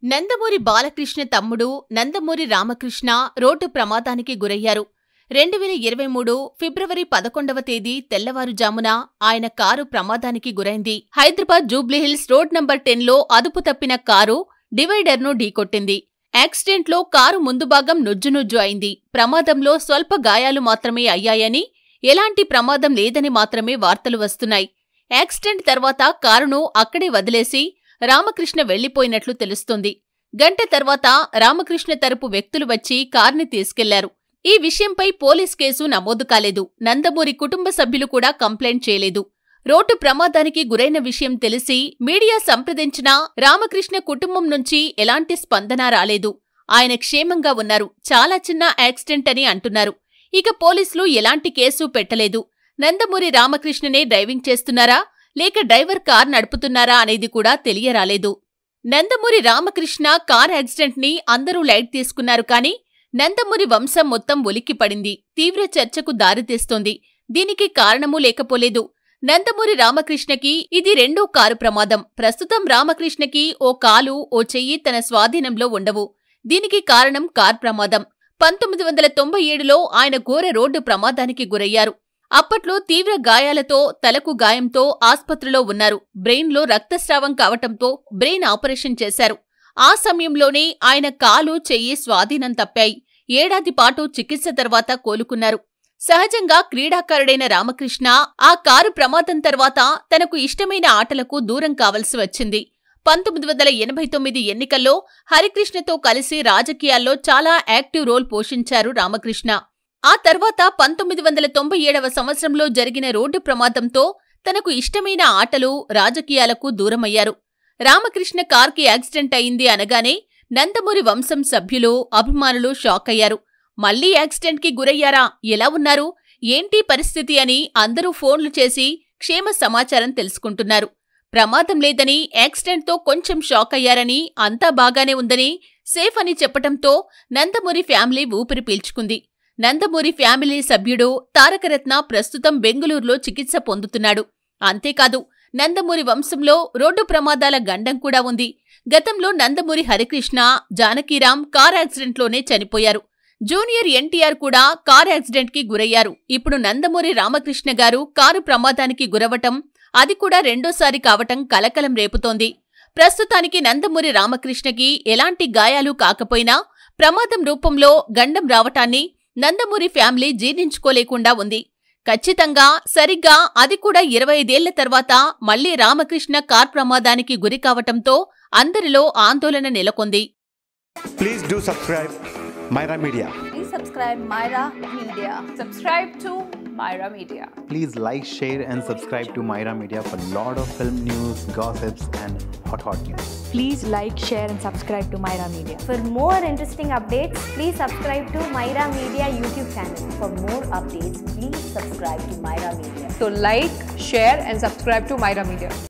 నందమూరి బాలకృష్ణ తమ్ముడు నందమూరి రామకృష్ణ రోడ్డు ప్రమాదానికి గురయ్యారు రెండు వేల ఇరవై మూడు ఫిబ్రవరి పదకొండవ తేదీ తెల్లవారుజామున ఆయన కారు ప్రమాదానికి గురైంది హైదరాబాద్ జూబ్లీహిల్స్ రోడ్ నంబర్ టెన్లో అదుపు తప్పిన కారు డివైడర్ను ఢీకొట్టింది యాక్సిడెంట్లో కారు ముందు భాగం నుజ్జునుజ్జు అయింది ప్రమాదంలో స్వల్ప గాయాలు మాత్రమే అయ్యాయని ఎలాంటి ప్రమాదం లేదని మాత్రమే వార్తలు వస్తున్నాయి యాక్సిడెంట్ తర్వాత కారును అక్కడే వదిలేసి రామకృష్ణ వెళ్లిపోయినట్లు తెలుస్తోంది గంట తర్వాత రామకృష్ణ తరపు వ్యక్తులు వచ్చి కార్ని తీసుకెళ్లారు ఈ విషయంపై పోలీస్ కేసు నమోదు కాలేదు నందమూరి కుటుంబ సభ్యులు కూడా కంప్లైంట్ చేయలేదు రోడ్డు ప్రమాదానికి గురైన విషయం తెలిసి మీడియా సంప్రదించినా రామకృష్ణ కుటుంబం నుంచి ఎలాంటి స్పందన రాలేదు ఆయన క్షేమంగా ఉన్నారు చాలా చిన్న యాక్సిడెంట్ అని అంటున్నారు ఇక పోలీసులు ఎలాంటి కేసు పెట్టలేదు నందమూరి రామకృష్ణనే డ్రైవింగ్ చేస్తున్నారా లేక డ్రైవర్ కార్ నడుపుతున్నారా అనేది కూడా తెలియరాలేదు నందమూరి రామకృష్ణ కార్ యాక్సిడెంట్ ని అందరూ లైట్ తీసుకున్నారు కానీ నందమూరి వంశం మొత్తం ఉలిక్కిపడింది తీవ్ర చర్చకు దారితీస్తోంది దీనికి కారణమూ లేకపోలేదు నందమూరి రామకృష్ణకి ఇది రెండో కారు ప్రమాదం ప్రస్తుతం రామకృష్ణకి ఓ కాలు ఓ చెయ్యి తన స్వాధీనంలో ఉండవు దీనికి కారణం కార్ ప్రమాదం పంతొమ్మిది వందల తొంభై ఏడులో ఆయన ఘోర రోడ్డు ప్రమాదానికి గురయ్యారు అప్పట్లో తీవ్ర గాయాలతో తలకు గాయంతో ఆస్పత్రిలో ఉన్నారు బ్రెయిన్లో రక్తస్రావం కావటంతో బ్రెయిన్ ఆపరేషన్ చేశారు ఆ సమయంలోనే ఆయన కాలు చెయ్యి స్వాధీనం తప్పాయి ఏడాది పాటు చికిత్స తర్వాత కోలుకున్నారు సహజంగా క్రీడాకారుడైన రామకృష్ణ ఆ కారు ప్రమాదం తర్వాత తనకు ఇష్టమైన ఆటలకు దూరం కావలసి వచ్చింది పంతొమ్మిది వందల ఎనభై తొమ్మిది ఎన్నికల్లో హరికృష్ణతో కలిసి రాజకీయాల్లో చాలా యాక్టివ్ రోల్ పోషించారు రామకృష్ణ ఆ తర్వాత పంతొమ్మిది వందల తొంభై ఏడవ సంవత్సరంలో జరిగిన రోడ్డు ప్రమాదంతో తనకు ఇష్టమైన ఆటలు రాజకీయాలకు దూరమయ్యారు రామకృష్ణ కార్కి యాక్సిడెంట్ అయింది అనగానే నందమూరి వంశం సభ్యులు అభిమానులు షాక్ అయ్యారు మళ్లీ యాక్సిడెంట్కి గురయ్యారా ఎలా ఉన్నారు ఏంటి పరిస్థితి అని అందరూ ఫోన్లు చేసి క్షేమ సమాచారం తెలుసుకుంటున్నారు ప్రమాదం లేదని యాక్సిడెంట్తో కొంచెం షాక్ అయ్యారని అంతా బాగానే ఉందని సేఫ్ అని చెప్పటంతో నందమూరి ఫ్యామిలీ ఊపిరి పీల్చుకుంది నందమూరి ఫ్యామిలీ సభ్యుడు తారకరత్న ప్రస్తుతం బెంగుళూరులో చికిత్స పొందుతున్నాడు అంతేకాదు నందమూరి వంశంలో రోడ్డు ప్రమాదాల గండం కూడా ఉంది గతంలో నందమూరి హరికృష్ణ జానకీరాం కార్ యాక్సిడెంట్లోనే చనిపోయారు జూనియర్ ఎన్టీఆర్ కూడా కార్ యాక్సిడెంట్కి గురయ్యారు ఇప్పుడు నందమూరి రామకృష్ణ గారు కారు ప్రమాదానికి గురవటం అది కూడా రెండోసారి కావటం కలకలం రేపుతోంది ప్రస్తుతానికి నందమూరి రామకృష్ణకి ఎలాంటి గాయాలు కాకపోయినా ప్రమాదం రూపంలో గండం రావటాన్ని నందమూరి ఫ్యామిలీ జీర్ణించుకోలేకుండా ఉంది ఖచ్చితంగా సరిగ్గా అది కూడా ఇరవై ఐదేళ్ల తర్వాత మళ్లీ రామకృష్ణ కార్ ప్రమాదానికి గురి కావటంతో అందరిలో ఆందోళన నెలకొంది Please do subscribe Myra Media. Please subscribe Myra Media. Subscribe to Myra Media. Please like, share, and subscribe to Myra Media for lot of film news, gossips, and hot hot news. Please like, share, and subscribe to Myra Media. For more interesting updates, please subscribe to Myra Media YouTube channel. For more updates, please subscribe to Myra Media. So like, share and subscribe to Myra Media.